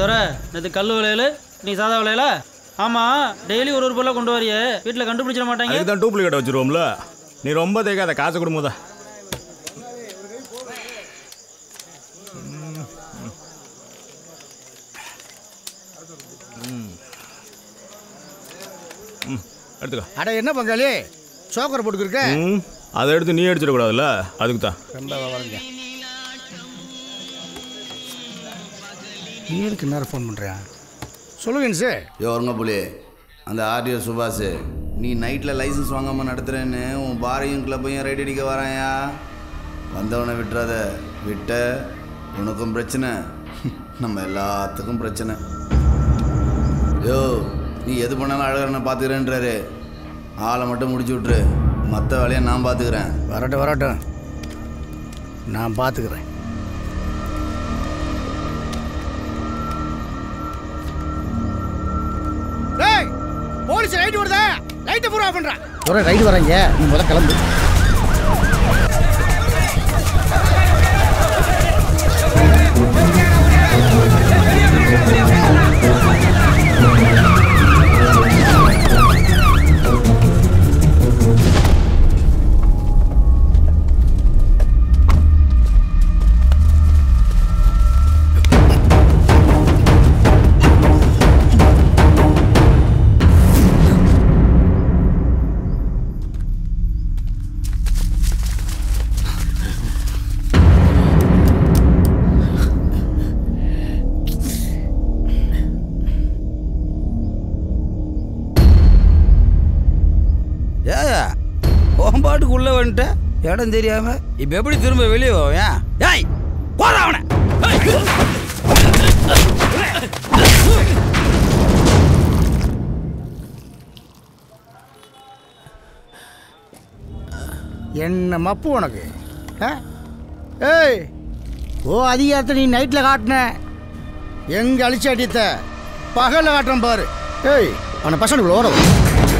தவிர நேற்று கல் விலையில நீ சாதா விலையில ஆமாம் டெய்லி ஒரு ஒரு பொருளை கொண்டு வரையே வீட்டில் கண்டுபிடிச்சிட மாட்டாங்க அதுக்கு தான் டூப்ளிகேட் வச்சிருவோம்ல நீ ரொம்ப தேக்காத காசு கொடுமுதா எடுத்துக்கோ அட என்ன பங்காளி சோக்கரை போட்டுக்கிருக்க ம் அதை எடுத்து நீ அடிச்சிடக்கூடாதுல்ல அதுக்கு தான் ரொம்ப வரங்க நீ எதுக்கு நேரம் ஃபோன் பண்ணுறியா சொல்லுங்க சார் யோ வருங்க புலி அந்த ஆர்டிஓ சுபாஷ் நீ நைட்டில் லைசன்ஸ் வாங்காமல் நடத்துகிறேன்னு உன் பாரையும் கிளப்பையும் ரைட் அடிக்க வராயா வந்தவனை விட்டுறாத விட்ட உனக்கும் பிரச்சனை நம்ம எல்லாத்துக்கும் பிரச்சனை யோ நீ எது பண்ணாலும் அழகரனை பார்த்துக்கிறேன்றாரு ஆளை மட்டும் முடிச்சு விட்ரு மற்ற வேலையை நான் பார்த்துக்கிறேன் வரட்டும் வரட்டும் நான் பார்த்துக்கிறேன் டேய் போலீஸ் ரைட் வருதா லைட்டை பூரா ஆஃப் பண்றா ஒரு ரைடு வரீங்க நீ முத கிளம்பு ஏயா உன் பாட்டுக்கு உள்ள வந்துட்ட இடம் தெரியாம இப்ப எப்படி திரும்ப வெளியே போவேன் ஏய் போற அவனை என்ன மப்பு உனக்கு ஆ? ஏய் ஓ அதிகாரத்தை நீ நைட்டில் காட்டின எங்க அழிச்சு அடித்த பகலில் காட்டுறேன் பாரு ஏய் அவனை பசங்களுக்கு ஓட வை.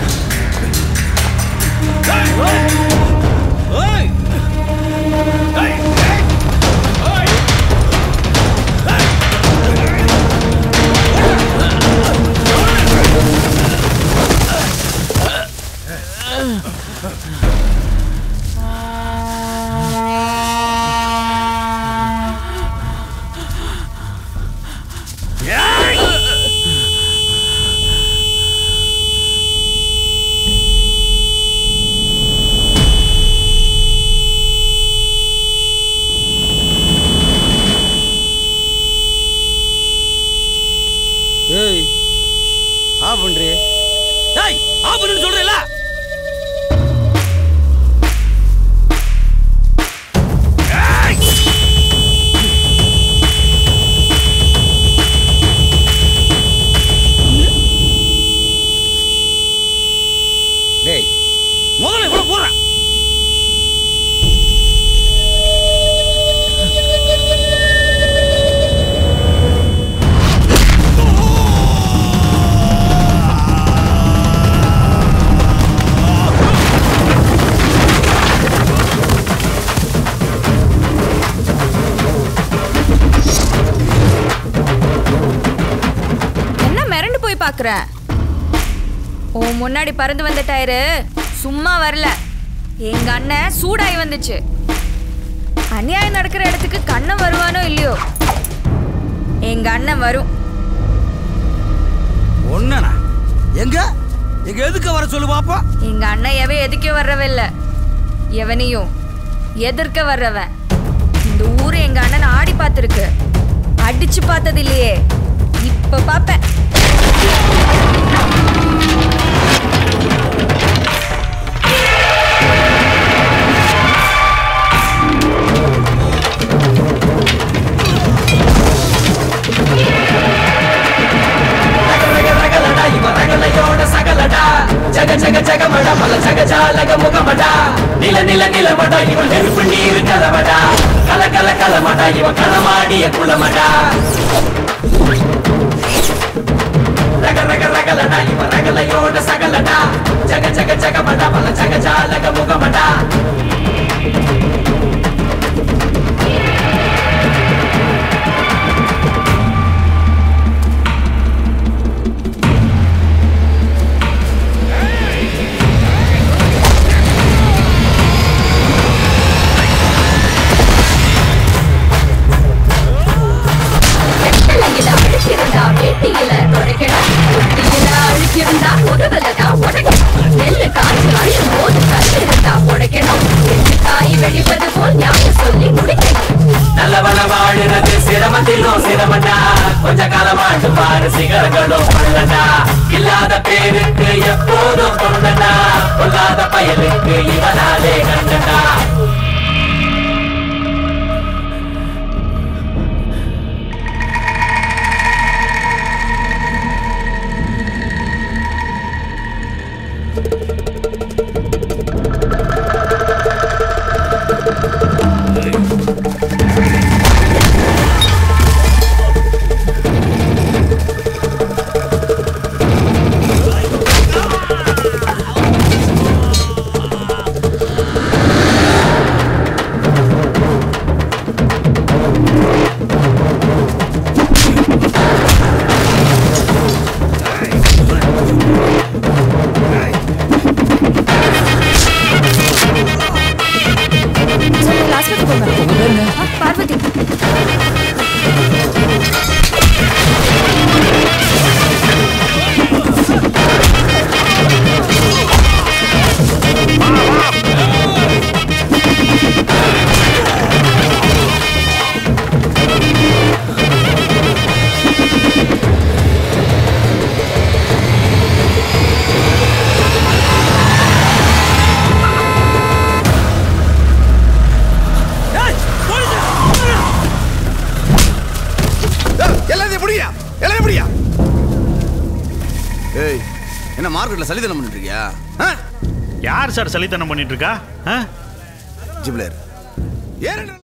ஏய் ஆஃப் பண்றி ஏய் ஆஃப் பண்ணுன்னு சொல்றேல டேய் முதல்ல இவ்வளவு போடுறேன் என்ன மிரண்டு போய் பார்க்குற உன் முன்னாடி பறந்து வந்த டயரு சும்மா வரல எங்க அண்ணன் சூடாகி வந்துச்சு அநியாயம் நடக்கிற இடத்துக்கு கண்ணன் வருவானோ இல்லையோ எங்க அண்ணன் வரும் ஒண்ணனா எங்க எங்க எதுக்கு வர சொல்லு பாப்போம் எங்க அண்ணன் எவன் எதுக்க வர்றவன் இல்ல எவனையும் எதிர்க்க வர்றவன் இந்த ஊரு எங்க அண்ணன் ஆடி பார்த்துருக்கு அடிச்சு பார்த்தது இல்லையே இப்ப பாப்பேன் ஜக ஜக ஜகமடா பல ஜக ஜாலக முகமடா நில நில நிலமடா இவன் நெருப்பு நீர் கலவடா கல கல கலமடா இவன் களமாடிய குளமடா ரக ரக ரகலடா இவன் ரகலையோட சகலடா ஜக ஜக ஜகமடா பல ஜக ஜாலக முகமடா பயலுக்கு இவனாலே கண்டடா சரி லாஸ்ட் போங்க ஆ, பார்வதி எல்லாத்தையும் முடியா எல்லாத்தையும் முடியா ஏய் என்ன மார்க்கெட்ல சலிதனம் பண்ணிட்டு இருக்கியா ஆ? யார் சார் சலித்தனம் பண்ணிட்டு இருக்கா ஆ? ஜிப்ளர் ஏன்